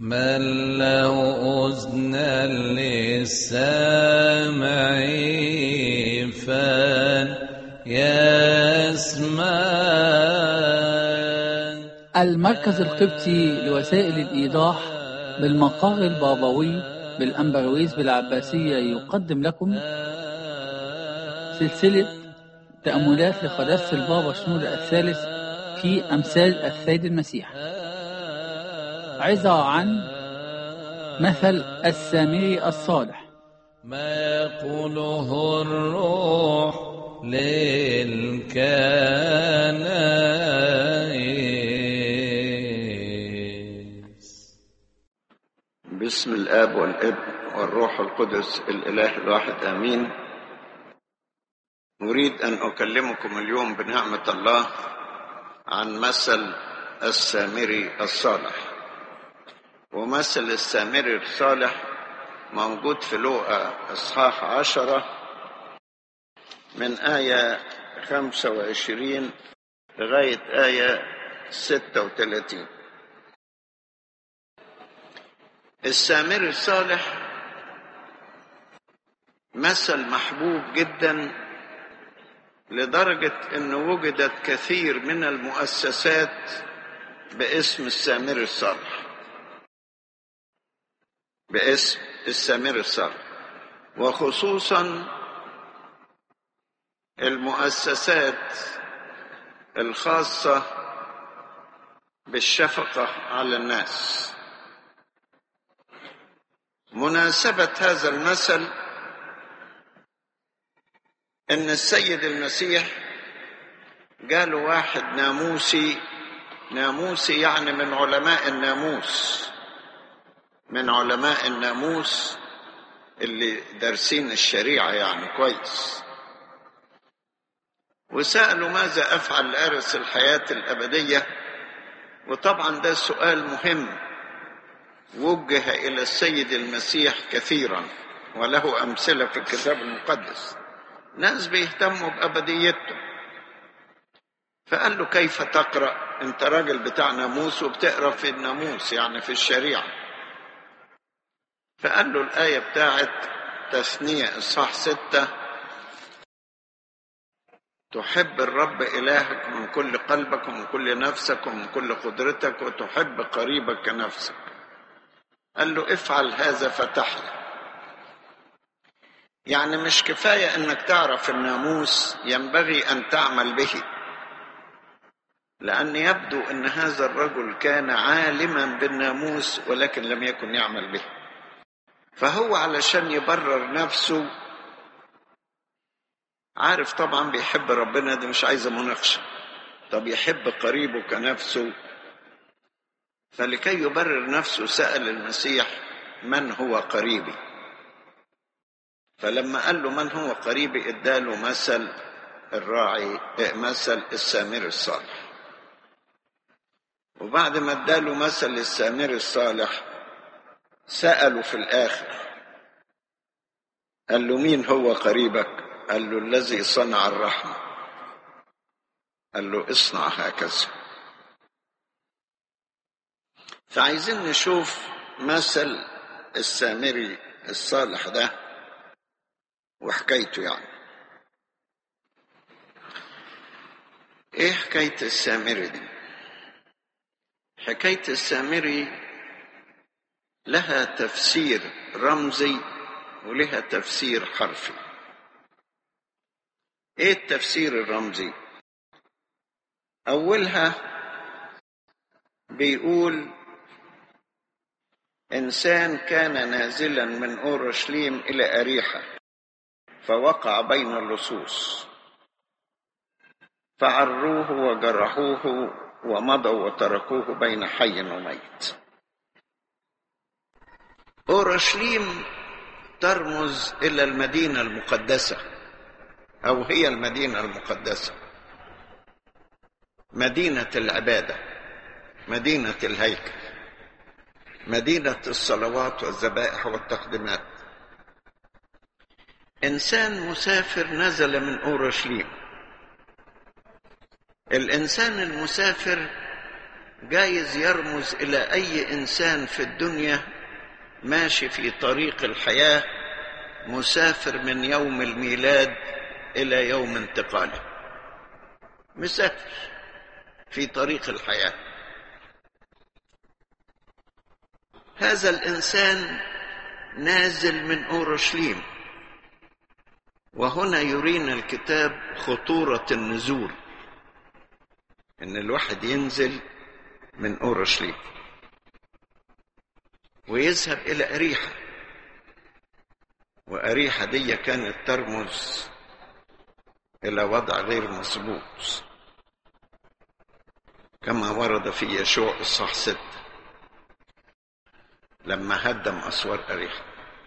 من له أذنى للسامع فليسمع المركز القبطي لوسائل الإيضاح بالمقر البابوي بالأمبرويز بالعباسية يقدم لكم سلسلة تأملات لقداسة البابا شنودة الثالث في أمثال السيد المسيح عظة عن مثل السامري الصالح ما يقوله الروح للكنائس باسم الاب والابن والروح القدس الاله الواحد امين اريد ان اكلمكم اليوم بنعمه الله عن مثل السامري الصالح ومثل السامري الصالح موجود في لوقا اصحاح عشره من آية خمسة وعشرين لغاية آية ستة وثلاثين السامري الصالح مثل محبوب جدا لدرجة أنه وجدت كثير من المؤسسات باسم السامري الصالح باسم السامري الصالح وخصوصا المؤسسات الخاصة بالشفقة على الناس مناسبة هذا المثل ان السيد المسيح جاله واحد ناموسي ناموسي يعني من علماء الناموس من علماء الناموس اللي دارسين الشريعة يعني كويس وسألوا ماذا أفعل لأرث الحياة الأبدية وطبعا ده سؤال مهم وجه إلى السيد المسيح كثيرا وله أمثلة في الكتاب المقدس ناس بيهتموا بأبديته فقال له كيف تقرأ أنت راجل بتاع ناموس وبتقرأ في الناموس يعني في الشريعة فقال له الآية بتاعت تثنية إصحاح ستة تحب الرب إلهك من كل قلبك ومن كل نفسك ومن كل قدرتك وتحب قريبك كنفسك قال له افعل هذا فتحيا يعني مش كفاية انك تعرف الناموس ينبغي ان تعمل به لأن يبدو أن هذا الرجل كان عالما بالناموس ولكن لم يكن يعمل به فهو علشان يبرر نفسه عارف طبعا بيحب ربنا دي مش عايزة مناقشة طب يحب قريبه كنفسه فلكي يبرر نفسه سأل المسيح من هو قريبي فلما قال له من هو قريبي اداله مثل الراعي مثل السامر الصالح وبعد ما اداله مثل السامر الصالح سأله في الآخر قال له مين هو قريبك قال له الذي صنع الرحمة قال له اصنع هكذا فعايزين نشوف مثل السامري الصالح ده وحكايته يعني ايه حكاية السامري دي حكاية السامري لها تفسير رمزي ولها تفسير حرفي ايه التفسير الرمزي اولها بيقول انسان كان نازلا من اورشليم الى اريحه فوقع بين اللصوص فعروه وجرحوه ومضوا وتركوه بين حي وميت اورشليم ترمز الى المدينه المقدسه او هي المدينه المقدسه مدينه العباده مدينه الهيكل مدينه الصلوات والذبائح والتقديمات انسان مسافر نزل من اورشليم الانسان المسافر جايز يرمز إلى أي إنسان في الدنيا ماشي في طريق الحياة مسافر من يوم الميلاد إلى يوم انتقاله مسافر في طريق الحياة هذا الإنسان نازل من أورشليم وهنا يرينا الكتاب خطورة النزول إن الواحد ينزل من أورشليم ويذهب إلى أريحة وأريحة دي كانت ترمز إلى وضع غير مظبوط كما ورد في يشوع الصح ستة لما هدم أسوار أريحة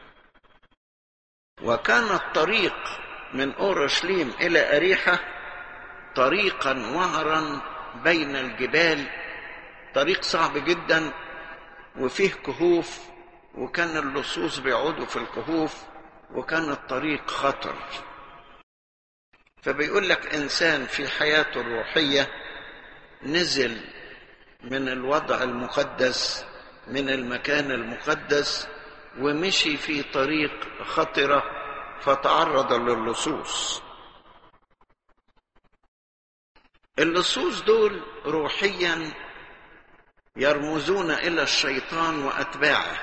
وكان الطريق من أورشليم إلى أريحة طريقا وعرا بين الجبال طريق صعب جدا وفيه كهوف وكان اللصوص بيقعدوا في الكهوف وكان الطريق خطر فبيقول لك إنسان في حياته الروحية نزل من الوضع المقدس من المكان المقدس ومشي في طريق خطرة فتعرض للصوص اللصوص دول روحيا يرمزون إلى الشيطان وأتباعه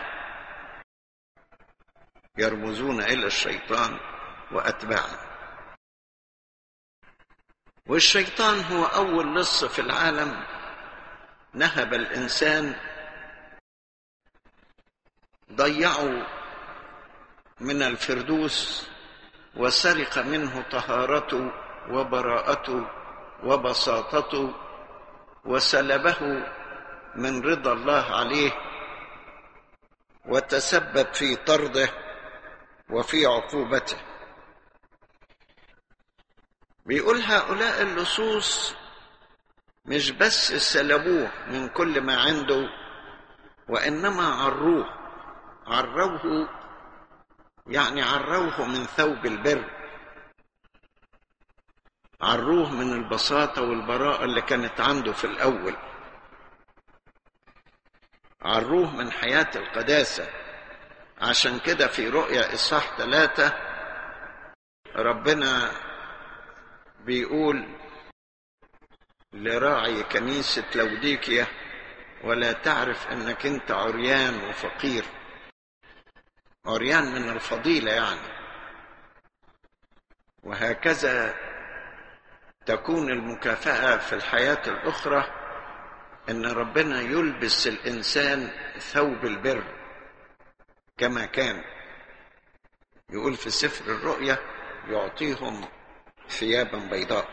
يرمزون إلى الشيطان وأتباعه والشيطان هو أول لص في العالم نهب الإنسان ضيعوا من الفردوس وسرق منه طهارته وبراءته وبساطته وسلبه من رضا الله عليه وتسبب في طرده وفي عقوبته بيقول هؤلاء اللصوص مش بس سلبوه من كل ما عنده وانما عروه عروه يعني عروه من ثوب البر عروه من البساطه والبراءه اللي كانت عنده في الاول عروه من حياه القداسه عشان كده في رؤيا اصحاح ثلاثه ربنا بيقول لراعي كنيسة لوديكيا ولا تعرف انك انت عريان وفقير عريان من الفضيلة يعني وهكذا تكون المكافأة في الحياة الأخرى أن ربنا يلبس الإنسان ثوب البر كما كان يقول في سفر الرؤيا يعطيهم ثيابا بيضاء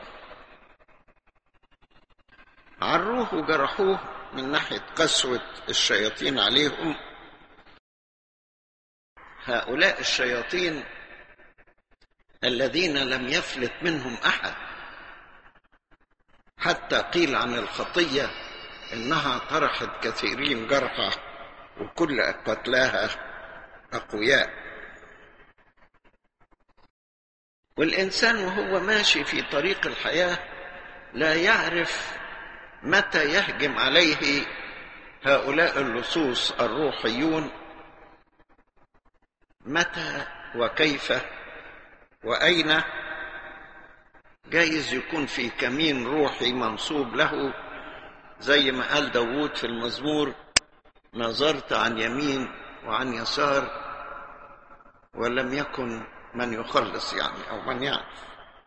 عروه وجرحوه من ناحية قسوة الشياطين عليهم هؤلاء الشياطين الذين لم يفلت منهم أحد حتى قيل عن الخطية إنها طرحت كثيرين جرحى وكل قتلاها أقوياء والإنسان وهو ماشي في طريق الحياة لا يعرف متى يهجم عليه هؤلاء اللصوص الروحيون متى وكيف وأين جايز يكون في كمين روحي منصوب له زي ما قال داوود في المزمور نظرت عن يمين وعن يسار ولم يكن من يخلص يعني او من يعرف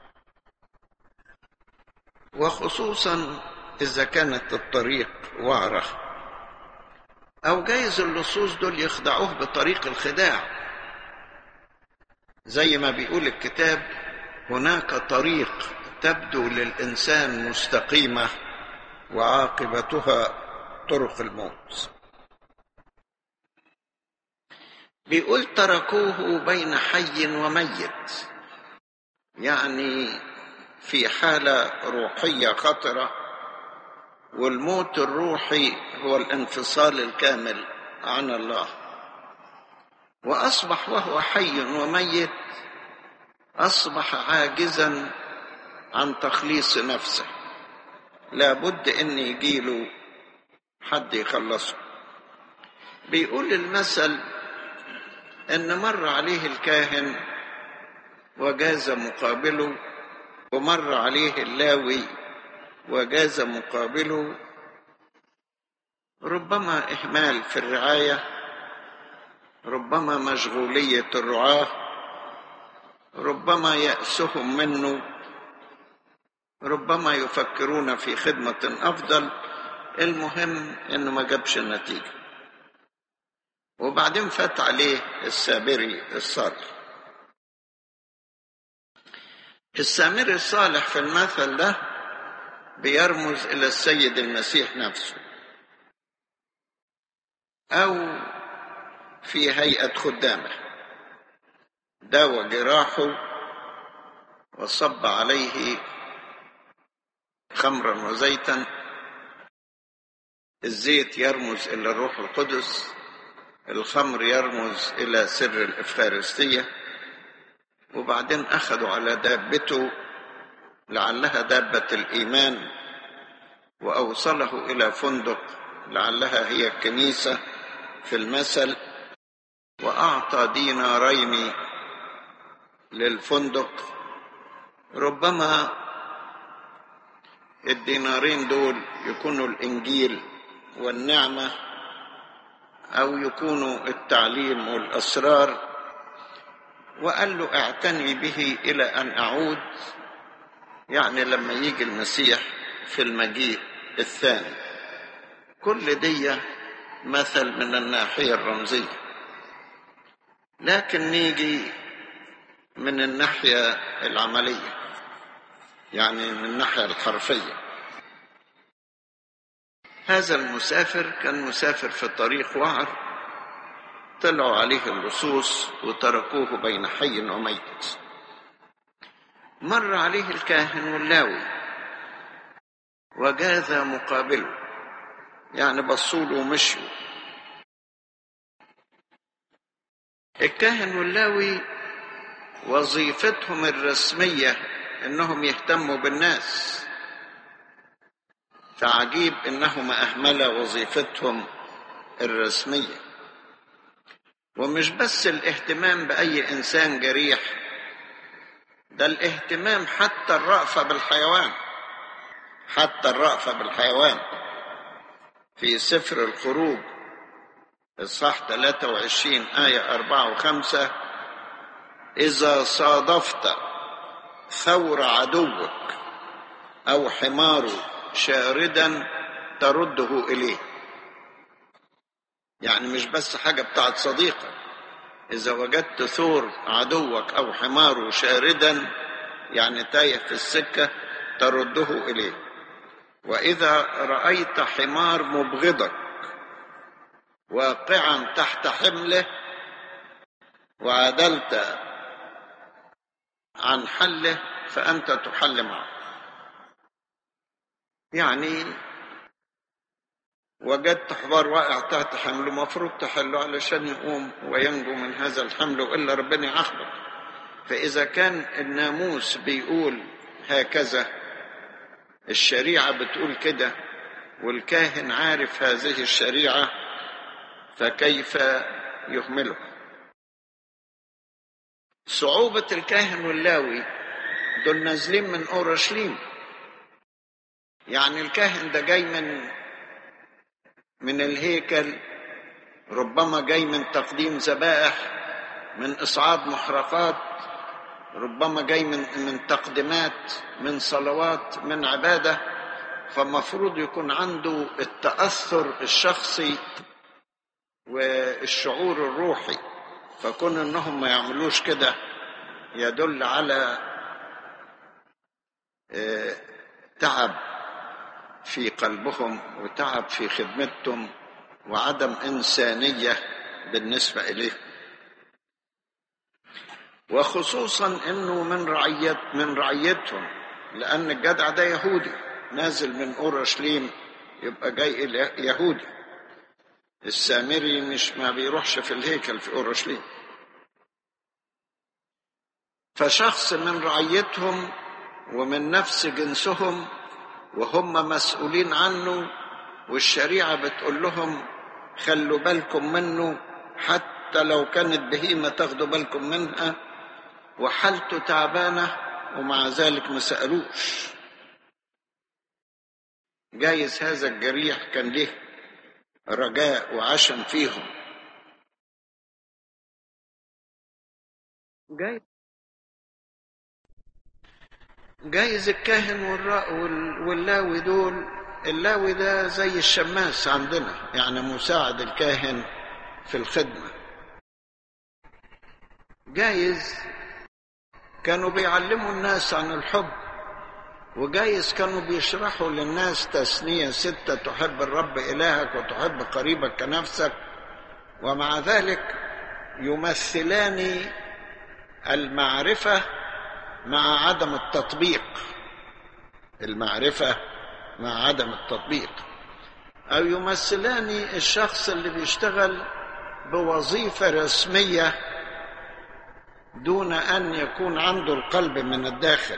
وخصوصا اذا كانت الطريق وعره او جايز اللصوص دول يخدعوه بطريق الخداع زي ما بيقول الكتاب هناك طريق تبدو للانسان مستقيمه وعاقبتها طرق الموت بيقول تركوه بين حي وميت يعني في حالة روحية خطرة والموت الروحي هو الانفصال الكامل عن الله وأصبح وهو حي وميت أصبح عاجزا عن تخليص نفسه لابد أن يجيله حد يخلصه بيقول المثل ان مر عليه الكاهن وجاز مقابله ومر عليه اللاوي وجاز مقابله ربما اهمال في الرعايه ربما مشغوليه الرعاه ربما ياسهم منه ربما يفكرون في خدمه افضل المهم انه ما جابش النتيجه وبعدين فات عليه السامري الصالح السامري الصالح في المثل ده بيرمز الى السيد المسيح نفسه او في هيئه خدامه داوى جراحه وصب عليه خمرا وزيتا الزيت يرمز الى الروح القدس الخمر يرمز الى سر الافخارستيه وبعدين اخذوا على دابته لعلها دابه الايمان واوصله الى فندق لعلها هي الكنيسه في المثل واعطى دينارين للفندق ربما الدينارين دول يكونوا الانجيل والنعمه او يكونوا التعليم والاسرار وقال له اعتني به الى ان اعود يعني لما يجي المسيح في المجيء الثاني كل دي مثل من الناحيه الرمزيه لكن نيجي من الناحيه العمليه يعني من الناحيه الحرفيه هذا المسافر كان مسافر في طريق وعر طلعوا عليه اللصوص وتركوه بين حي وميت مر عليه الكاهن واللاوي وجاز مقابله يعني بصوا له ومشوا الكاهن واللاوي وظيفتهم الرسميه انهم يهتموا بالناس فعجيب انهما اهملا وظيفتهم الرسميه ومش بس الاهتمام باي انسان جريح ده الاهتمام حتى الرأفة بالحيوان حتى الرأفة بالحيوان في سفر الخروج إصحاح 23 آية 4 و5 إذا صادفت ثور عدوك أو حماره شاردا ترده إليه يعني مش بس حاجة بتاعت صديقك إذا وجدت ثور عدوك أو حماره شاردا يعني تايه في السكة ترده إليه وإذا رأيت حمار مبغضك واقعا تحت حمله وعدلت عن حله فأنت تحل معه يعني وجدت حمار واقع تحت حمله مفروض تحله علشان يقوم وينجو من هذا الحمل وإلا ربنا يعاقبك فإذا كان الناموس بيقول هكذا الشريعة بتقول كده والكاهن عارف هذه الشريعة فكيف يهمله صعوبة الكاهن واللاوي دول نازلين من أورشليم يعني الكاهن ده جاي من من الهيكل ربما جاي من تقديم ذبائح من إصعاد محرقات ربما جاي من من تقديمات من صلوات من عبادة فمفروض يكون عنده التأثر الشخصي والشعور الروحي فكون انهم ما يعملوش كده يدل على تعب في قلبهم وتعب في خدمتهم وعدم انسانيه بالنسبه اليهم وخصوصا انه من رعيت من رعيتهم لان الجدع ده يهودي نازل من اورشليم يبقى جاي يهودي السامري مش ما بيروحش في الهيكل في اورشليم فشخص من رعيتهم ومن نفس جنسهم وهم مسؤولين عنه والشريعة بتقول لهم خلوا بالكم منه حتى لو كانت بهيمة تاخدوا بالكم منها وحالته تعبانة ومع ذلك ما سألوش جايز هذا الجريح كان له رجاء وعشم فيهم جايز جايز الكاهن واللاوي دول اللاوي ده زي الشماس عندنا يعني مساعد الكاهن في الخدمة جايز كانوا بيعلموا الناس عن الحب وجايز كانوا بيشرحوا للناس تثنية ستة تحب الرب إلهك وتحب قريبك كنفسك ومع ذلك يمثلان المعرفة مع عدم التطبيق المعرفة مع عدم التطبيق أو يمثلان الشخص اللي بيشتغل بوظيفة رسمية دون أن يكون عنده القلب من الداخل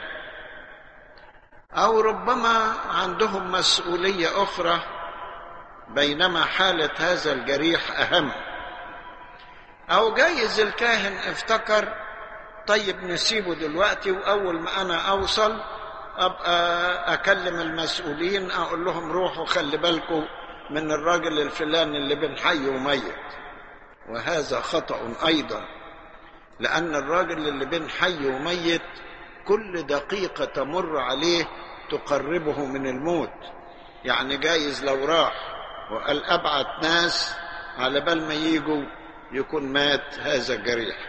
أو ربما عندهم مسؤولية أخرى بينما حالة هذا الجريح أهم أو جايز الكاهن افتكر طيب نسيبه دلوقتي وأول ما أنا أوصل أبقى أكلم المسؤولين أقول لهم روحوا خلي بالكم من الراجل الفلاني اللي بين حي وميت وهذا خطأ أيضا لأن الراجل اللي بين حي وميت كل دقيقة تمر عليه تقربه من الموت يعني جايز لو راح وقال أبعت ناس على بال ما يجوا يكون مات هذا الجريح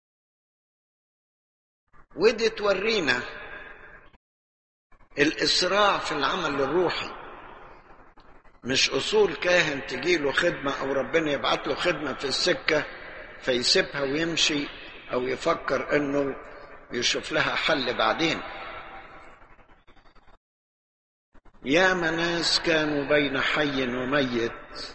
ودي تورينا الإسراع في العمل الروحي مش أصول كاهن تجيله خدمة أو ربنا يبعت له خدمة في السكة فيسيبها ويمشي أو يفكر إنه يشوف لها حل بعدين يا ناس كانوا بين حي وميت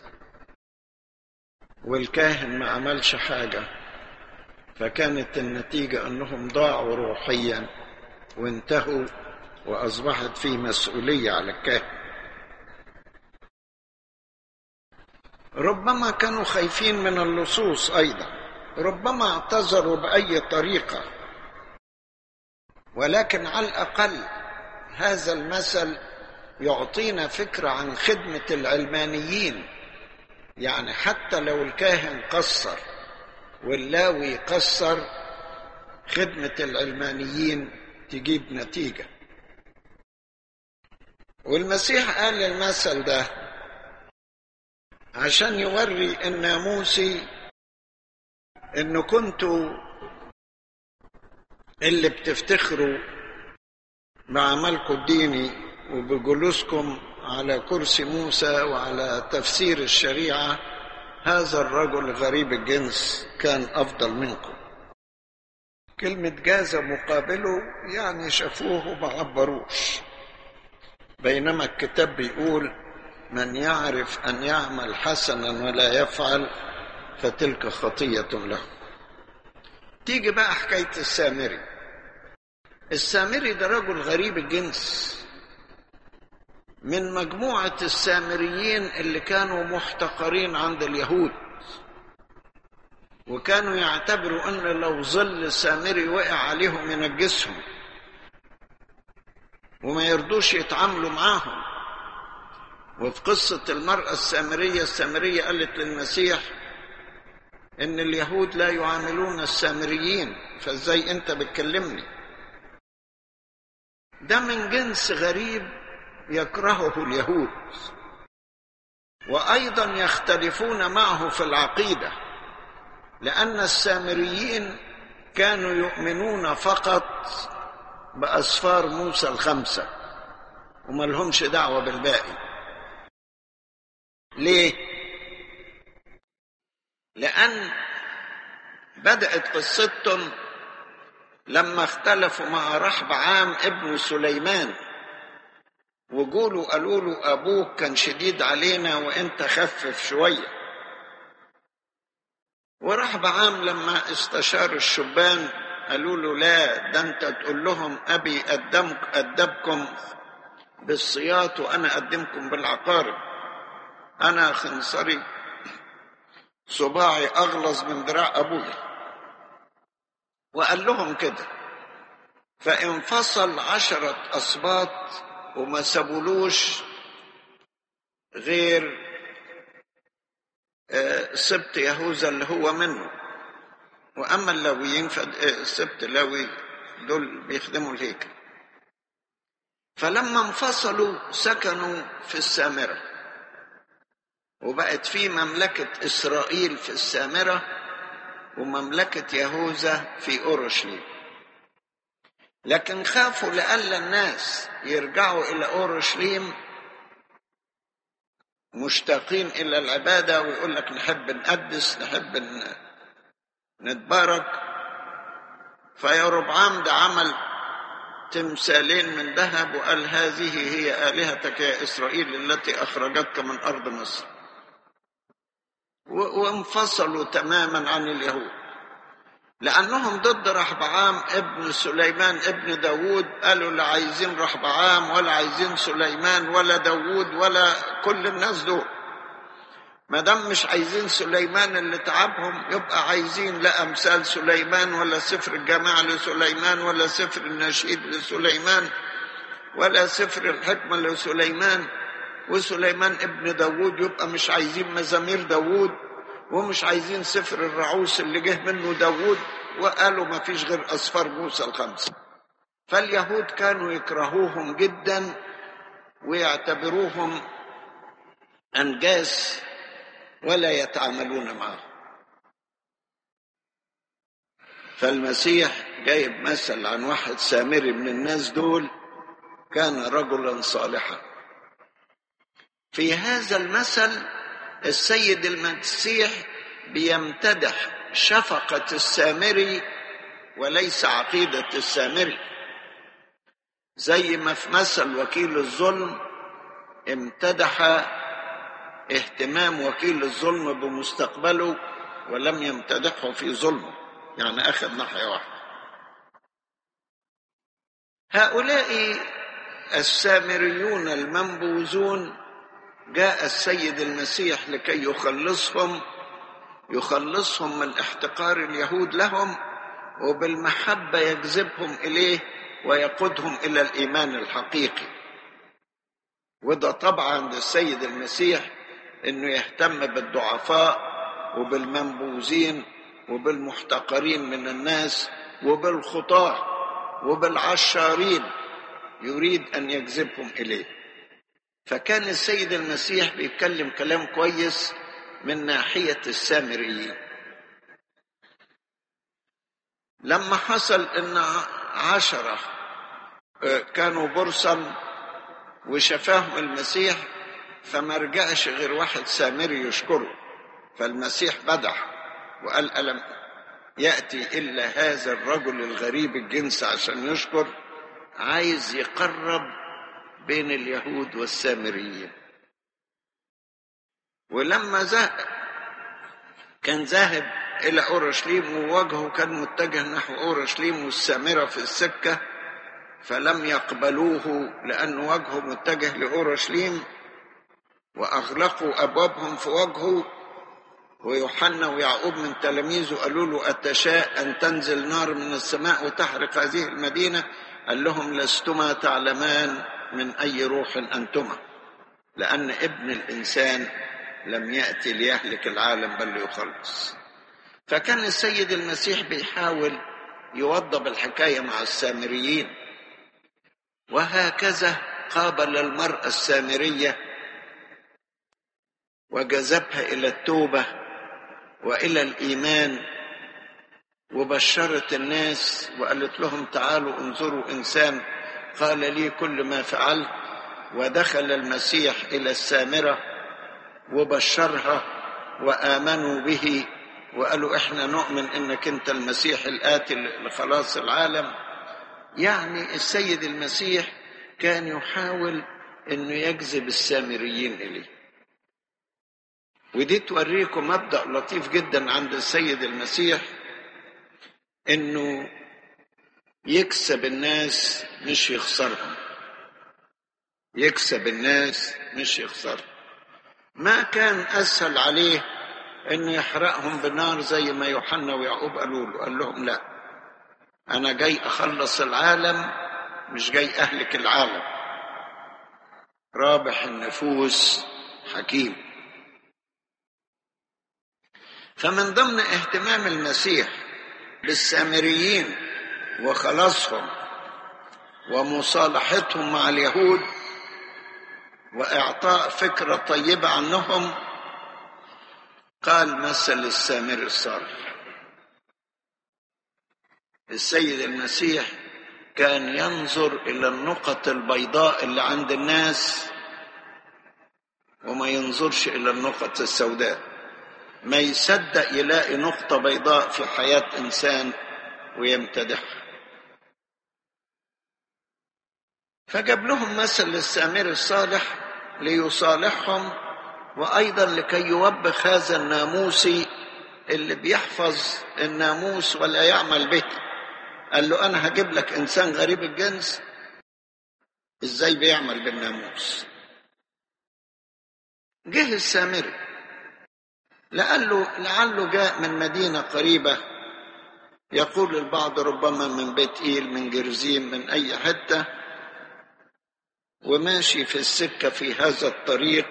والكاهن ما عملش حاجة فكانت النتيجة أنهم ضاعوا روحيا وانتهوا وأصبحت في مسؤولية على الكاهن ربما كانوا خايفين من اللصوص أيضا ربما اعتذروا بأي طريقة ولكن على الأقل هذا المثل يعطينا فكرة عن خدمة العلمانيين يعني حتى لو الكاهن قصر واللاوي قصر خدمة العلمانيين تجيب نتيجة والمسيح قال المثل ده عشان يوري الناموسي انه كنتوا اللي بتفتخروا بعملكم الديني وبجلوسكم على كرسي موسى وعلى تفسير الشريعة هذا الرجل غريب الجنس كان أفضل منكم كلمة جاز مقابله يعني شافوه وما عبروش بينما الكتاب بيقول من يعرف أن يعمل حسنا ولا يفعل فتلك خطية له تيجي بقى حكاية السامري السامري ده رجل غريب الجنس من مجموعة السامريين اللي كانوا محتقرين عند اليهود وكانوا يعتبروا أن لو ظل السامري وقع عليهم ينجسهم وما يرضوش يتعاملوا معاهم وفي قصة المرأة السامرية السامرية قالت للمسيح إن اليهود لا يعاملون السامريين فإزاي أنت بتكلمني ده من جنس غريب يكرهه اليهود وايضا يختلفون معه في العقيده لان السامريين كانوا يؤمنون فقط باسفار موسى الخمسه وما لهمش دعوه بالباقي ليه لان بدات قصتهم لما اختلفوا مع رحب عام ابن سليمان وجوله قالوا له أبوك كان شديد علينا وأنت خفف شوية وراح بعام لما استشار الشبان قالوا له لا ده أنت تقول لهم أبي أدمك أدبكم بالصياط وأنا أقدمكم بالعقارب أنا خنصري صباعي أغلظ من ذراع أبويا وقال لهم كده فانفصل عشرة أسباط وما سابولوش غير آه، سبط يهوذا اللي هو منه وأما اللاويين فسبط لاوي دول بيخدموا الهيكل فلما انفصلوا سكنوا في السامرة وبقت في مملكة إسرائيل في السامرة ومملكة يهوذا في أورشليم لكن خافوا لألا الناس يرجعوا إلى أورشليم مشتاقين إلى العبادة ويقول لك نحب نقدس نحب ن- نتبارك فيا ربعام ده عمل تمثالين من ذهب وقال هذه هي آلهتك يا إسرائيل التي أخرجتك من أرض مصر و- وانفصلوا تماما عن اليهود لأنهم ضد رحبعام ابن سليمان ابن داود قالوا لا عايزين رحبعام ولا عايزين سليمان ولا داود ولا كل الناس دول ما دام مش عايزين سليمان اللي تعبهم يبقى عايزين لا امثال سليمان ولا سفر الجماعه لسليمان ولا سفر النشيد لسليمان ولا سفر الحكمه لسليمان وسليمان ابن داوود يبقى مش عايزين مزامير داوود ومش عايزين سفر الرعوس اللي جه منه داوود وقالوا ما فيش غير أسفار موسى الخمسة فاليهود كانوا يكرهوهم جدا ويعتبروهم أنجاس ولا يتعاملون معهم فالمسيح جايب مثل عن واحد سامري من الناس دول كان رجلا صالحا في هذا المثل السيد المسيح بيمتدح شفقة السامري وليس عقيدة السامري زي ما في مثل وكيل الظلم امتدح اهتمام وكيل الظلم بمستقبله ولم يمتدحه في ظلمه يعني اخذ ناحية واحدة هؤلاء السامريون المنبوذون جاء السيد المسيح لكي يخلصهم يخلصهم من احتقار اليهود لهم وبالمحبة يجذبهم إليه ويقودهم إلى الإيمان الحقيقي وده طبعا عند السيد المسيح إنه يهتم بالضعفاء وبالمنبوذين وبالمحتقرين من الناس وبالخطاة وبالعشارين يريد أن يجذبهم إليه فكان السيد المسيح بيتكلم كلام كويس من ناحية السامريين لما حصل ان عشرة كانوا برصا وشفاهم المسيح فما رجعش غير واحد سامري يشكره فالمسيح بدح وقال ألم يأتي إلا هذا الرجل الغريب الجنس عشان يشكر عايز يقرب بين اليهود والسامريين ولما ذهب كان ذاهب إلى أورشليم ووجهه كان متجه نحو أورشليم والسامرة في السكة فلم يقبلوه لأن وجهه متجه لأورشليم وأغلقوا أبوابهم في وجهه ويوحنا ويعقوب من تلاميذه قالوا له أتشاء أن تنزل نار من السماء وتحرق هذه المدينة قال لهم لستما تعلمان من أي روح أنتما لأن ابن الإنسان لم يأتي ليهلك العالم بل ليخلص فكان السيد المسيح بيحاول يوضب الحكاية مع السامريين وهكذا قابل المرأة السامرية وجذبها إلى التوبة وإلى الإيمان وبشرت الناس وقالت لهم تعالوا انظروا إنسان قال لي كل ما فعلت ودخل المسيح إلى السامرة وبشرها وآمنوا به وقالوا احنا نؤمن انك انت المسيح الآتي لخلاص العالم يعني السيد المسيح كان يحاول انه يجذب السامريين اليه ودي توريكم مبدأ لطيف جدا عند السيد المسيح انه يكسب الناس مش يخسرهم يكسب الناس مش يخسرهم ما كان اسهل عليه انه يحرقهم بنار زي ما يوحنا ويعقوب قالوا له قال لهم لا انا جاي اخلص العالم مش جاي اهلك العالم رابح النفوس حكيم فمن ضمن اهتمام المسيح بالسامريين وخلاصهم ومصالحتهم مع اليهود واعطاء فكره طيبه عنهم قال مثل السامر الصالح السيد المسيح كان ينظر الى النقط البيضاء اللي عند الناس وما ينظرش الى النقط السوداء ما يصدق يلاقي نقطة بيضاء في حياة إنسان ويمتدحها فجاب لهم مثل السامر الصالح ليصالحهم وأيضا لكي يوبخ هذا الناموسي اللي بيحفظ الناموس ولا يعمل به قال له أنا هجيب لك إنسان غريب الجنس إزاي بيعمل بالناموس جه السامري لعله لعله جاء من مدينة قريبة يقول البعض ربما من بيت إيل من جرزيم من أي حتة وماشي في السكة في هذا الطريق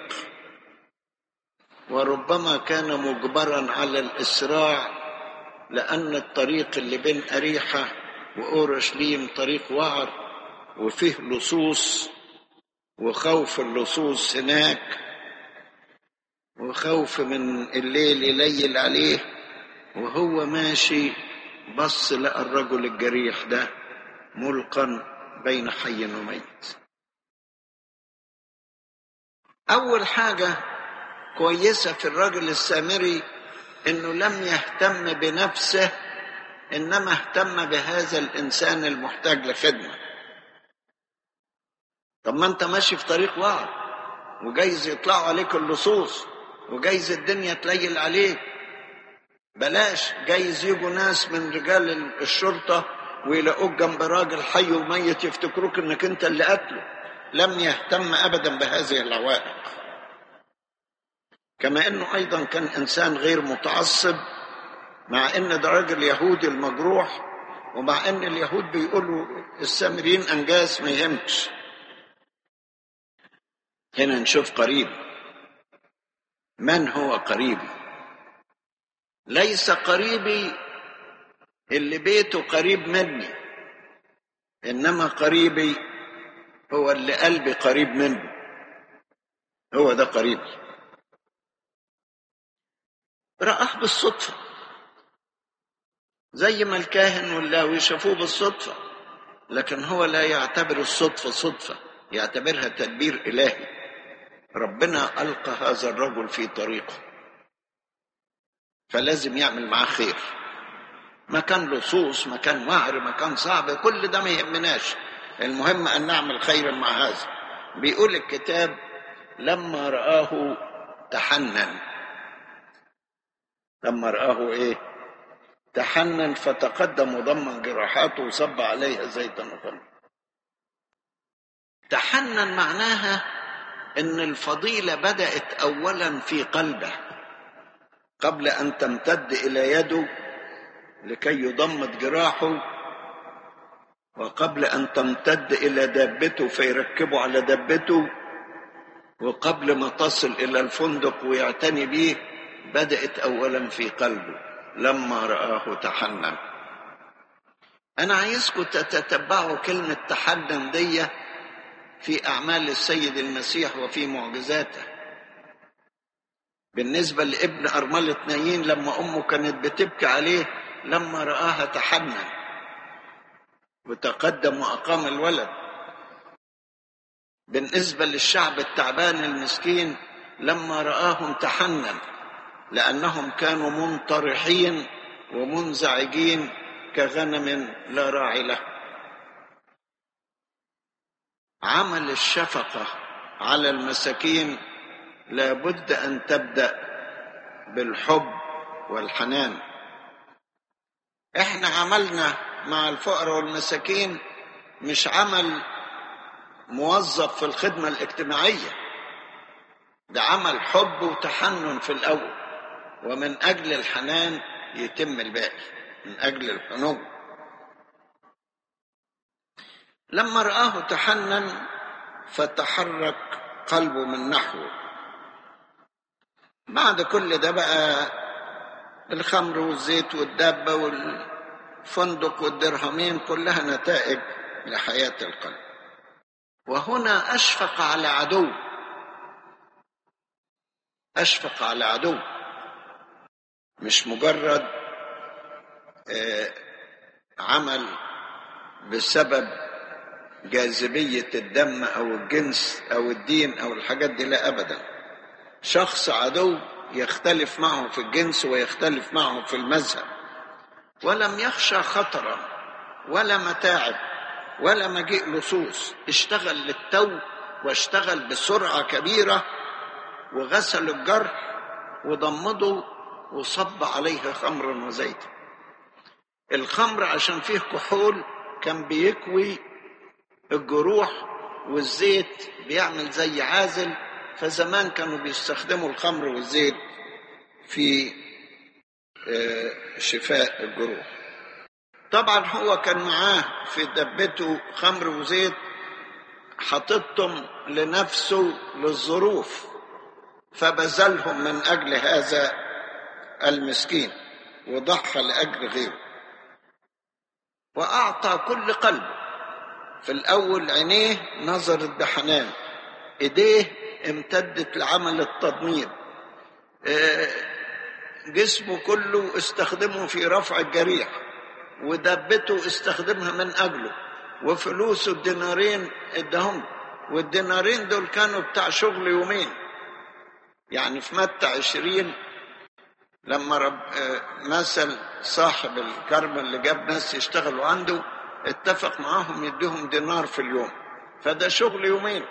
وربما كان مجبرا على الإسراع لأن الطريق اللي بين أريحة وأورشليم طريق وعر وفيه لصوص وخوف اللصوص هناك وخوف من الليل يليل عليه وهو ماشي بص لقى الرجل الجريح ده ملقا بين حي وميت أول حاجة كويسة في الرجل السامري إنه لم يهتم بنفسه إنما اهتم بهذا الإنسان المحتاج لخدمة طب ما أنت ماشي في طريق وعر وجايز يطلعوا عليك اللصوص وجايز الدنيا تليل عليك بلاش جايز يجوا ناس من رجال الشرطة ويلاقوك جنب راجل حي وميت يفتكروك انك انت اللي قتله لم يهتم ابدا بهذه العوائق كما انه ايضا كان انسان غير متعصب مع ان ده راجل يهودي المجروح ومع ان اليهود بيقولوا السامريين انجاز ما يهمش هنا نشوف قريب من هو قريبي ليس قريبي اللي بيته قريب مني انما قريبي هو اللي قلبي قريب منه هو ده قريبي رآه بالصدفة زي ما الكاهن واللاوي شافوه بالصدفة لكن هو لا يعتبر الصدفة صدفة يعتبرها تدبير إلهي ربنا ألقى هذا الرجل في طريقه فلازم يعمل معاه خير مكان لصوص مكان وعر مكان صعب كل ده ما يهمناش المهم أن نعمل خيرا مع هذا بيقول الكتاب لما رآه تحنن لما رآه إيه تحنن فتقدم وضم جراحاته وصب عليها زيتا وخمر تحنن معناها ان الفضيله بدات اولا في قلبه قبل ان تمتد الى يده لكي يضمد جراحه وقبل ان تمتد الى دابته فيركبه على دابته وقبل ما تصل الى الفندق ويعتني به بدات اولا في قلبه لما راه تحنن انا عايزكم تتتبعوا كلمه تحنن دي في اعمال السيد المسيح وفي معجزاته بالنسبه لابن ارمله نايين لما امه كانت بتبكي عليه لما راها تحنن وتقدم واقام الولد بالنسبه للشعب التعبان المسكين لما راهم تحنن لانهم كانوا منطرحين ومنزعجين كغنم لا راعي له عمل الشفقه على المساكين لابد ان تبدا بالحب والحنان احنا عملنا مع الفقراء والمساكين مش عمل موظف في الخدمه الاجتماعيه ده عمل حب وتحنن في الأول ومن أجل الحنان يتم الباقي من أجل الحنو لما رآه تحنن فتحرك قلبه من نحوه بعد كل ده بقى الخمر والزيت والدابة والفندق والدرهمين كلها نتائج لحياة القلب وهنا أشفق على عدو أشفق على عدو مش مجرد آه، عمل بسبب جاذبية الدم أو الجنس أو الدين أو الحاجات دي لا أبدا شخص عدو يختلف معه في الجنس ويختلف معه في المذهب ولم يخشى خطرا ولا متاعب ولا مجيء لصوص اشتغل للتو واشتغل بسرعة كبيرة وغسل الجرح وضمده وصب عليه خمرا وزيتا الخمر عشان فيه كحول كان بيكوي الجروح والزيت بيعمل زي عازل فزمان كانوا بيستخدموا الخمر والزيت في آه، شفاء الجروح طبعا هو كان معاه في دبته خمر وزيت حاططهم لنفسه للظروف فبذلهم من اجل هذا المسكين وضحى لاجل غيره واعطى كل قلبه في الاول عينيه نظرت بحنان ايديه امتدت لعمل التضميد آه، جسمه كله استخدمه في رفع الجريح ودبته استخدمها من اجله وفلوسه الدينارين اداهم والدينارين دول كانوا بتاع شغل يومين يعني في متى عشرين لما رب آه، مثل صاحب الكرم اللي جاب ناس يشتغلوا عنده اتفق معاهم يديهم دينار في اليوم فده شغل يومين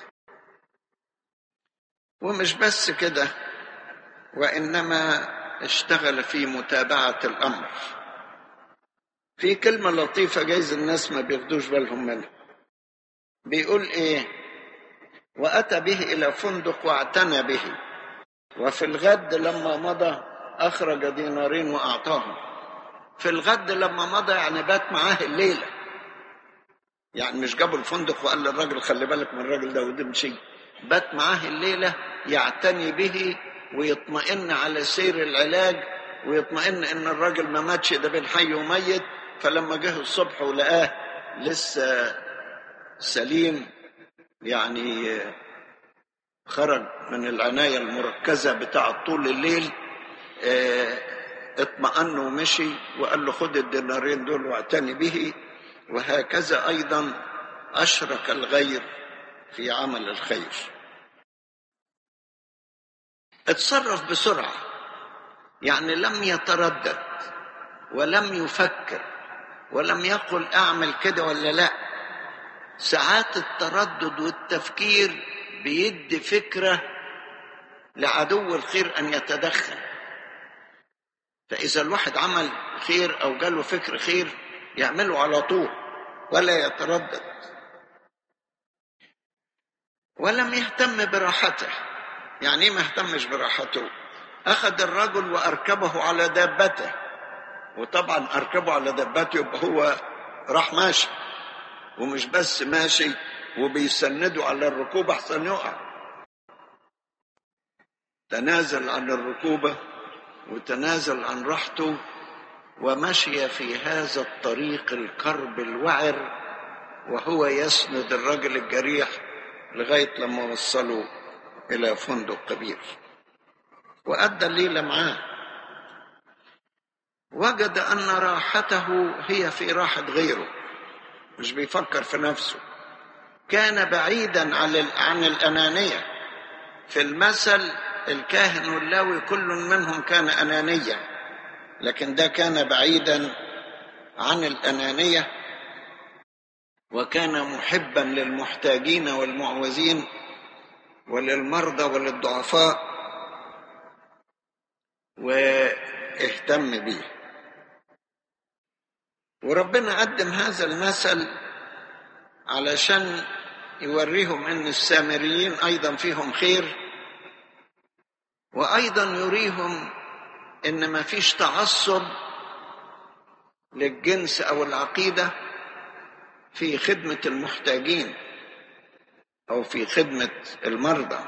ومش بس كده وانما اشتغل في متابعه الامر في كلمه لطيفه جايز الناس ما بياخدوش بالهم منها بيقول ايه واتى به الى فندق واعتنى به وفي الغد لما مضى اخرج دينارين واعطاهم في الغد لما مضى يعني بات معاه الليله يعني مش جابوا الفندق وقال للراجل خلي بالك من الراجل ده وتمشي بات معاه الليله يعتني به ويطمئن على سير العلاج ويطمئن ان الراجل ما ماتش ده بين حي وميت فلما جه الصبح ولقاه لسه سليم يعني خرج من العنايه المركزه بتاعه طول الليل اه، اطمأن ومشي وقال له خد الدينارين دول واعتني به وهكذا ايضا اشرك الغير في عمل الخير اتصرف بسرعه يعني لم يتردد ولم يفكر ولم يقل اعمل كده ولا لا ساعات التردد والتفكير بيدي فكره لعدو الخير ان يتدخل فاذا الواحد عمل خير او جاله فكر خير يعمله على طول ولا يتردد ولم يهتم براحته يعني ايه ما اهتمش براحته اخذ الرجل واركبه على دابته وطبعا اركبه على دابته يبقى هو راح ماشي ومش بس ماشي وبيسندوا على الركوب احسن يقع تنازل عن الركوبه وتنازل عن راحته ومشي في هذا الطريق الكرب الوعر وهو يسند الرجل الجريح لغايه لما وصلوا الى فندق كبير وادى الليله معاه وجد ان راحته هي في راحه غيره مش بيفكر في نفسه كان بعيدا عن عن الانانيه في المثل الكاهن واللاوي كل منهم كان انانيا لكن ده كان بعيدا عن الانانيه وكان محبا للمحتاجين والمعوزين وللمرضى وللضعفاء واهتم بيه وربنا قدم هذا المثل علشان يوريهم ان السامريين ايضا فيهم خير وأيضا يريهم إن ما فيش تعصب للجنس أو العقيدة في خدمة المحتاجين أو في خدمة المرضى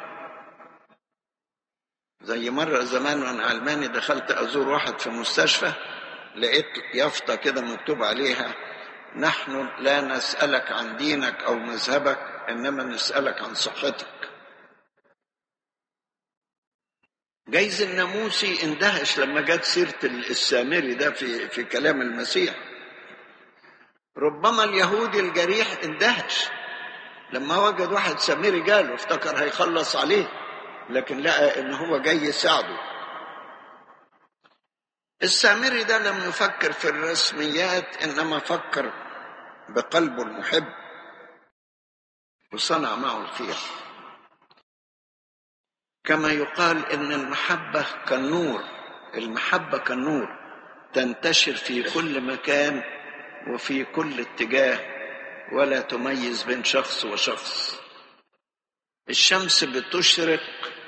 زي مرة زمان وأنا علماني دخلت أزور واحد في مستشفى لقيت يافطة كده مكتوب عليها نحن لا نسألك عن دينك أو مذهبك إنما نسألك عن صحتك جايز الناموسي اندهش لما جت سيرة السامري ده في, في كلام المسيح ربما اليهودي الجريح اندهش لما وجد واحد سامري جاله افتكر هيخلص عليه لكن لقى ان هو جاي يساعده السامري ده لم يفكر في الرسميات انما فكر بقلبه المحب وصنع معه الخير كما يقال ان المحبه كالنور المحبه كالنور تنتشر في كل مكان وفي كل اتجاه ولا تميز بين شخص وشخص الشمس بتشرق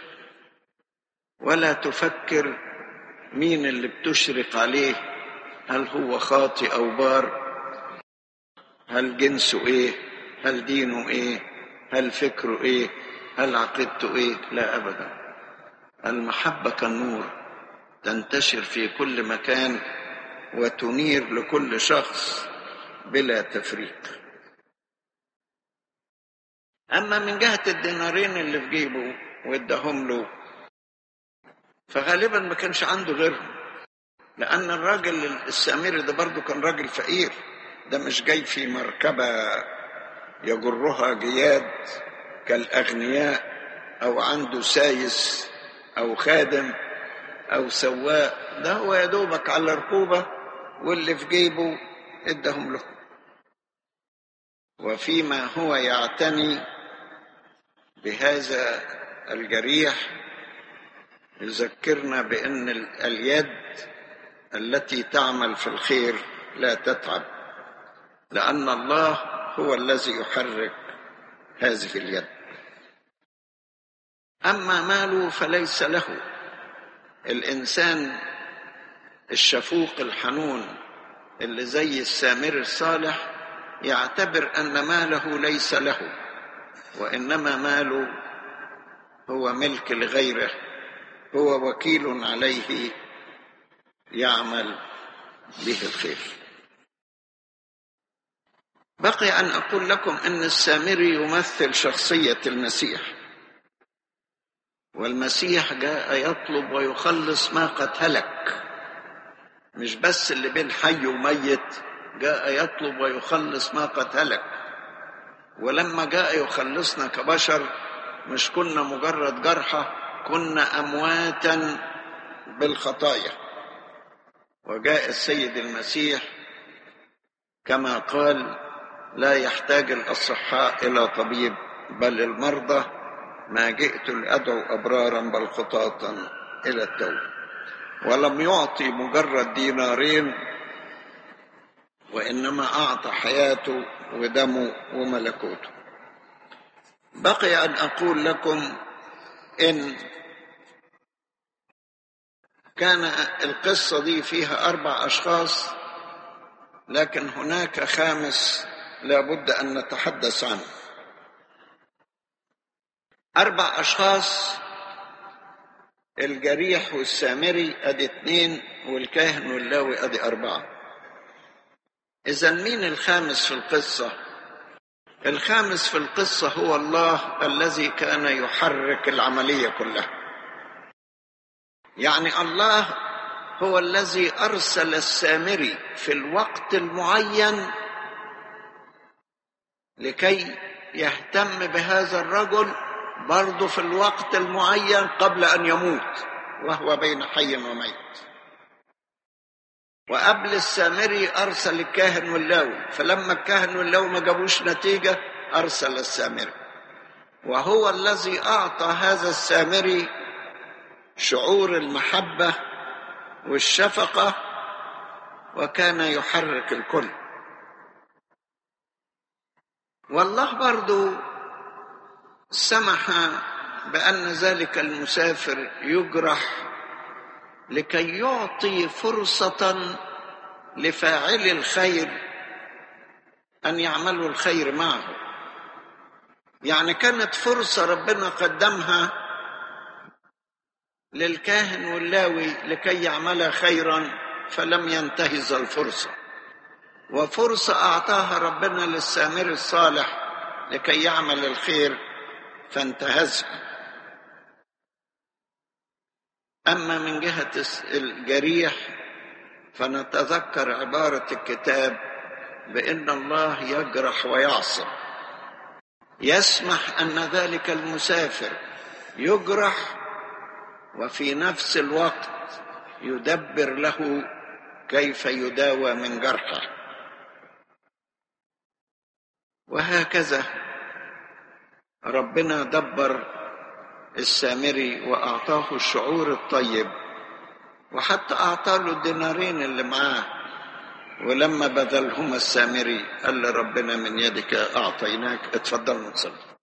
ولا تفكر مين اللي بتشرق عليه هل هو خاطئ او بار هل جنسه ايه هل دينه ايه هل فكره ايه هل عقيدته ايه لا ابدا المحبه كالنور تنتشر في كل مكان وتنير لكل شخص بلا تفريق اما من جهه الدينارين اللي في جيبه واداهم له فغالبا ما كانش عنده غيرهم لان الراجل السامري ده برضه كان راجل فقير ده مش جاي في مركبه يجرها جياد كالاغنياء او عنده سايس او خادم او سواق ده هو يا دوبك على ركوبه واللي في جيبه ادهم له وفيما هو يعتني بهذا الجريح يذكرنا بان اليد التي تعمل في الخير لا تتعب لان الله هو الذي يحرك هذه اليد اما ماله فليس له الانسان الشفوق الحنون اللي زي السامر الصالح يعتبر ان ماله ليس له وانما ماله هو ملك لغيره هو وكيل عليه يعمل به الخير بقي ان اقول لكم ان السامري يمثل شخصيه المسيح والمسيح جاء يطلب ويخلص ما قد هلك مش بس اللي بين حي وميت جاء يطلب ويخلص ما قد هلك ولما جاء يخلصنا كبشر مش كنا مجرد جرحى كنا امواتا بالخطايا وجاء السيد المسيح كما قال لا يحتاج الاصحاء الى طبيب بل المرضى ما جئت لادعو ابرارا بل خطاة الى التوبه ولم يعطي مجرد دينارين وانما اعطى حياته ودمه وملكوته بقي ان اقول لكم ان كان القصه دي فيها اربع اشخاص لكن هناك خامس لابد ان نتحدث عنه اربع اشخاص الجريح والسامري ادي اثنين والكاهن واللاوي ادي اربعه اذا مين الخامس في القصه الخامس في القصه هو الله الذي كان يحرك العمليه كلها يعني الله هو الذي ارسل السامري في الوقت المعين لكي يهتم بهذا الرجل برضه في الوقت المعين قبل ان يموت وهو بين حي وميت وقبل السامري ارسل الكاهن واللاوي فلما الكاهن واللاوي ما جابوش نتيجه ارسل السامري وهو الذي اعطى هذا السامري شعور المحبه والشفقه وكان يحرك الكل والله برضو سمح بأن ذلك المسافر يجرح لكي يعطي فرصة لفاعل الخير أن يعملوا الخير معه يعني كانت فرصة ربنا قدمها للكاهن واللاوي لكي يعمل خيرا فلم ينتهز الفرصة وفرصة أعطاها ربنا للسامر الصالح لكي يعمل الخير فانتهزها أما من جهة الجريح فنتذكر عبارة الكتاب بأن الله يجرح ويعصب يسمح أن ذلك المسافر يجرح وفي نفس الوقت يدبر له كيف يداوى من جرحه وهكذا ربنا دبر السامري واعطاه الشعور الطيب وحتى اعطاه له الدينارين اللي معاه ولما بذلهما السامري قال لربنا من يدك اعطيناك اتفضلوا نصلي